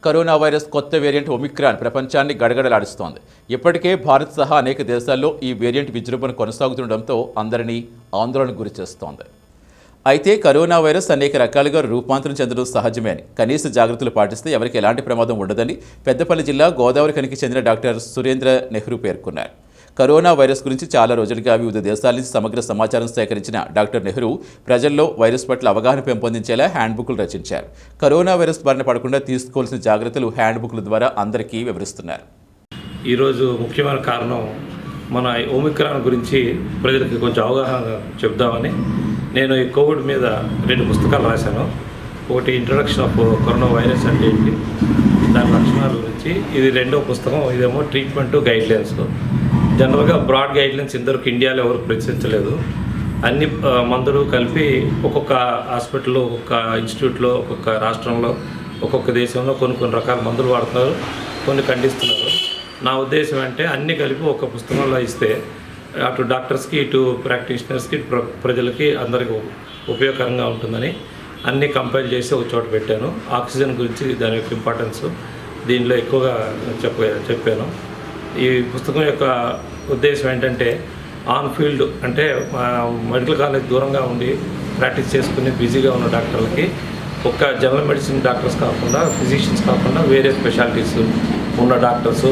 Corona virus కొత్త variant omicron ప్రపంచాన్ని గడగడలాడిస్తోంది ఇప్పటికే భారత్ సహా అనేక దేశాల్లో ఈ వేరియంట్ విజృంభణ కొనసాగుతుండటంతో అందరినీ ఆందోళనకు గురిచేస్తోంది అయితే కరోనా వైరస్ అనేక రకాలుగా రూపాంతరం చెందడం సహజమే అని కనీస జాగ్రత్తలు పాటిస్తే ఎవరికి ఎలాంటి ప్రమాదం ఉండదని పెద్దపల్లి జిల్లా గోదావరి ఖనికి చెందిన డాక్టర్ సురేంద్ర నెహ్రూ పేర్కొన్నారు కరోనా వైరస్ గురించి చాలా రోజులుగా వివిధ దేశాల నుంచి సమగ్ర సమాచారం సేకరించిన డాక్టర్ నెహ్రూ ప్రజల్లో వైరస్ పట్ల అవగాహన పెంపొందించేలా హ్యాండ్బుక్లు రచించారు కరోనా వైరస్ బారిన పడకుండా తీసుకోవాల్సిన జాగ్రత్తలు హ్యాండ్బుక్ల ద్వారా అందరికీ వివరిస్తున్నారు ఈరోజు ముఖ్యమైన కారణం మన ఓమిక్రాన్ గురించి ప్రజలకి కొంచెం అవగాహన చెప్దామని నేను ఈ కోవిడ్ మీద రెండు పుస్తకాలు రాశాను ఒకటి ఇంట్రడక్షన్ ఆఫ్ కరోనా వైరస్ అంటే ఏంటి దాని లక్షణాల గురించి ఇది రెండో పుస్తకం ఇదేమో ట్రీట్మెంట్ గైడ్లైన్స్ జనరల్గా బ్రాడ్ గైడ్లైన్స్ ఇంతవరకు ఇండియాలో ఎవరు ప్రచురించలేదు అన్ని ఆ, మందులు కలిపి ఒక్కొక్క హాస్పిటల్లో ఒక్కొక్క ఇన్స్టిట్యూట్లో ఒక్కొక్క రాష్ట్రంలో ఒక్కొక్క దేశంలో కొన్ని కొన్ని రకాల మందులు వాడుతున్నారు కొన్ని ఖండిస్తున్నారు నా ఉద్దేశం అంటే అన్ని కలిపి ఒక పుస్తకంలో ఇస్తే అటు డాక్టర్స్కి ఇటు ప్రాక్టీషనర్స్కి ప్ర ప్రజలకి అందరికీ ఉ- ఉపయోగకరంగా ఉంటుందని అన్నీ కంపైల్ చేసి ఒక చోట పెట్టాను ఆక్సిజన్ గురించి దాని యొక్క ఇంపార్టెన్స్ దీనిలో ఎక్కువగా చెప్ప చెప్పాను ఈ పుస్తకం యొక్క ఉద్దేశం ఏంటంటే ఆన్ ఫీల్డ్ అంటే మా మెడికల్ కాలేజ్ దూరంగా ఉండి ప్రాక్టీస్ చేసుకుని బిజీగా ఉన్న డాక్టర్లకి ఒక్క జనరల్ మెడిసిన్ డాక్టర్స్ కాకుండా ఫిజిషియన్స్ కాకుండా వేరే స్పెషాలిటీస్ ఉన్న డాక్టర్స్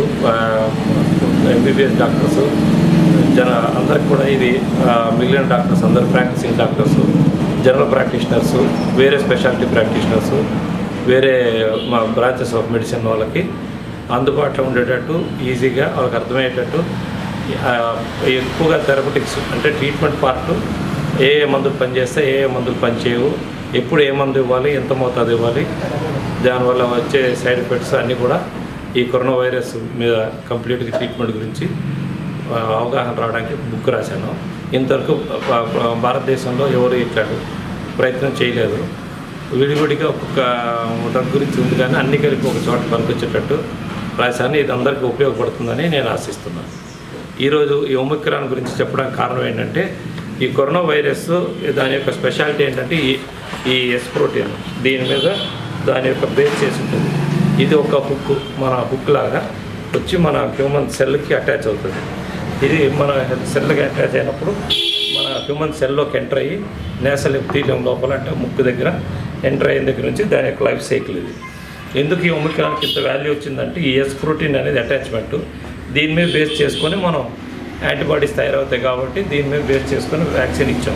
ఎంబీబీఎస్ డాక్టర్స్ జన అందరికి కూడా ఇది ఆ, మిగిలిన డాక్టర్స్ అందరు ప్రాక్టీసింగ్ డాక్టర్స్ జనరల్ ప్రాక్టీషనర్స్ వేరే స్పెషాలిటీ ప్రాక్టీషనర్స్ వేరే మా బ్రాంచెస్ ఆఫ్ మెడిసిన్ వాళ్ళకి అందుబాటులో ఉండేటట్టు ఈజీగా వాళ్ళకి అర్థమయ్యేటట్టు ఆ, ఎక్కువగా థెరపటిక్స్ అంటే ట్రీట్మెంట్ పార్ట్ ఏ ఏ మందులు పనిచేస్తే ఏ ఏ మందులు పనిచేయవు ఎప్పుడు ఏ మందు ఇవ్వాలి ఎంత మోతాదు ఇవ్వాలి దానివల్ల వచ్చే సైడ్ ఎఫెక్ట్స్ అన్నీ కూడా ఈ కరోనా వైరస్ మీద కంప్లీట్గా ట్రీట్మెంట్ గురించి ఆ, అవగాహన రావడానికి బుక్ రాశాను ఇంతవరకు భా- భా- భారతదేశంలో ఎవరు ఇట్లాంటి ప్రయత్నం చేయలేదు విడివిడిగా ఒక్కొక్క డ్రగ్ గురించి ఉంది కానీ అన్ని కలిపి ఒక చోట పనికొచ్చేటట్టు రాశాను ఇది అందరికీ ఉపయోగపడుతుందని నేను ఆశిస్తున్నాను ఈరోజు ఈ ఒమిక్రాన్ గురించి చెప్పడానికి కారణం ఏంటంటే ఈ కరోనా వైరస్ దాని యొక్క స్పెషాలిటీ ఏంటంటే ఈ ఈ ఎస్ ప్రోటీన్ దీని మీద దాని యొక్క బేస్ చేసి ఉంటుంది ఇది ఒక హుక్ మన హుక్ లాగా వచ్చి మన హ్యూమన్ సెల్కి అటాచ్ అవుతుంది ఇది మన సెల్కి అటాచ్ అయినప్పుడు మన హ్యూమన్ సెల్లోకి ఎంటర్ అయ్యి నేసల్ ఎప్తీలియం లోపల అంటే ముక్కు దగ్గర ఎంటర్ అయిన దగ్గర నుంచి దాని యొక్క లైఫ్ సైకిల్ ఇది ఎందుకు ఈ ఒమిక్రాన్కి ఇంత వాల్యూ వచ్చిందంటే ఈ ఎస్ ప్రోటీన్ అనేది అటాచ్మెంట్ దీని మీద బేస్ చేసుకొని మనం యాంటీబాడీస్ తయారవుతాయి కాబట్టి దీని మీద బేస్ చేసుకొని వ్యాక్సిన్ ఇచ్చాం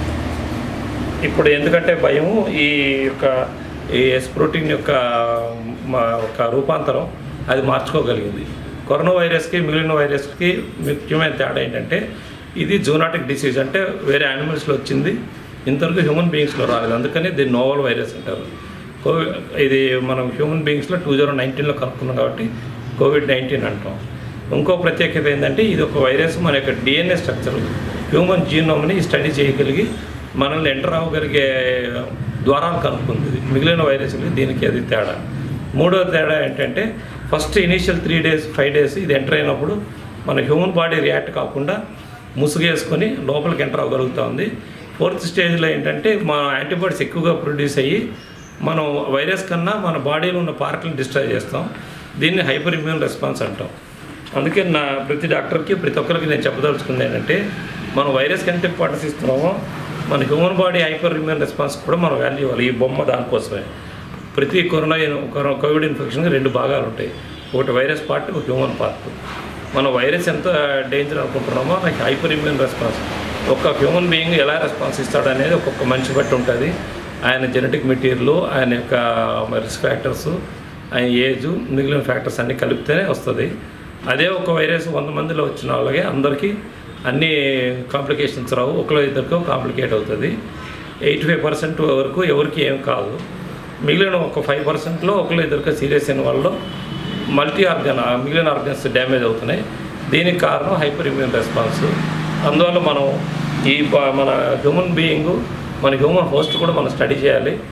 ఇప్పుడు ఎందుకంటే భయము ఈ యొక్క ఈ ఎస్ ప్రోటీన్ యొక్క మా ఒక రూపాంతరం అది మార్చుకోగలిగింది కరోనా వైరస్కి మిగిలిన వైరస్కి ముఖ్యమైన తేడా ఏంటంటే ఇది జూనాటిక్ డిసీజ్ అంటే వేరే యానిమల్స్లో వచ్చింది ఇంతవరకు హ్యూమన్ బీయింగ్స్లో రాలేదు అందుకని దీన్ని నోవల్ వైరస్ అంటారు కోవిడ్ ఇది మనం హ్యూమన్ బీయింగ్స్లో టూ జీరో నైన్టీన్లో కనుక్కున్నాం కాబట్టి కోవిడ్ నైన్టీన్ అంటాం ఇంకో ప్రత్యేకత ఏంటంటే ఇది ఒక వైరస్ మన యొక్క డిఎన్ఏ స్ట్రక్చర్ హ్యూమన్ జీనోమ్ని స్టడీ చేయగలిగి మనల్ని ఎంటర్ అవ్వగలిగే ద్వారాలు కనుక్కుంది ఇది. మిగిలిన వైరస్లు దీనికి అది తేడా మూడో తేడా ఏంటంటే first initial three days five days ఇది ఎంటర్ అయినప్పుడు మన హ్యూమన్ బాడీ రియాక్ట్ కాకుండా ముసుగేసుకొని లోపలికి ఎంటర్ అవ్వగలుగుతూ ఉంది ఫోర్త్ స్టేజ్లో ఏంటంటే మన యాంటీబాడీస్ ఎక్కువగా ప్రొడ్యూస్ అయ్యి మనం వైరస్ కన్నా మన బాడీలో ఉన్న పార్ట్లను డిస్ట్రాయ్ చేస్తాం దీన్ని హైపర్ ఇమ్యూన్ రెస్పాన్స్ అంటాం అందుకే నా ప్రతి డాక్టర్కి ప్రతి ఒక్కరికి నేను చెప్పదలుచుకుంది ఏంటంటే మనం వైరస్కి ఎంత ఇంపార్టెన్స్ ఇస్తున్నామో మన human body hyper immune response కూడా మనం వాల్యూ ఇవ్వాలి ఈ బొమ్మ దానికోసమే ప్రతి కరోనా కరో- కోవిడ్ ఇన్ఫెక్షన్కి రెండు భాగాలు ఉంటాయి ఒకటి వైరస్ పార్ట్ ఒక హ్యూమన్ పార్ట్ మన వైరస్ ఎంత డేంజర్ అనుకుంటున్నామో నాకు హైపర్ ఇమ్యూన్ రెస్పాన్స్ ఒక్క హ్యూమన్ బీయింగ్ ఎలా రెస్పాన్స్ ఇస్తాడు అనేది ఒక్కొక్క మనిషి బట్టి ఉంటుంది ఆయన జెనెటిక్ మెటీరియల్ ఆయన యొక్క రిస్క్ ఫ్యాక్టర్స్ ఆయన ఏజ్ మిగిలిన ఫ్యాక్టర్స్ అన్నీ కలిపితేనే వస్తుంది అదే ఒక వైరస్ వంద మందిలో వచ్చిన వాళ్ళకి అందరికీ అన్ని కాంప్లికేషన్స్ రావు ఒకలో ఇద్దరికో కాంప్లికేట్ అవుతుంది ఎయిటీ ఫైవ్ పర్సెంట్ వరకు ఎవరికి ఏం కాదు మిగిలిన ఒక ఫైవ్ పర్సెంట్లో ఒకళ్ళు ఇద్దరికో సీరియస్ అయిన వాళ్ళు మల్టీ ఆర్గన్ మిగిలిన ఆర్గన్స్ డ్యామేజ్ అవుతున్నాయి దీనికి కారణం హైపర్ ఇమ్యూన్ రెస్పాన్స్ అందువల్ల మనం ఈ బ- మన హ్యూమన్ బీయింగ్ మన హ్యూమన్ హోస్ట్ కూడా మనం స్టడీ చేయాలి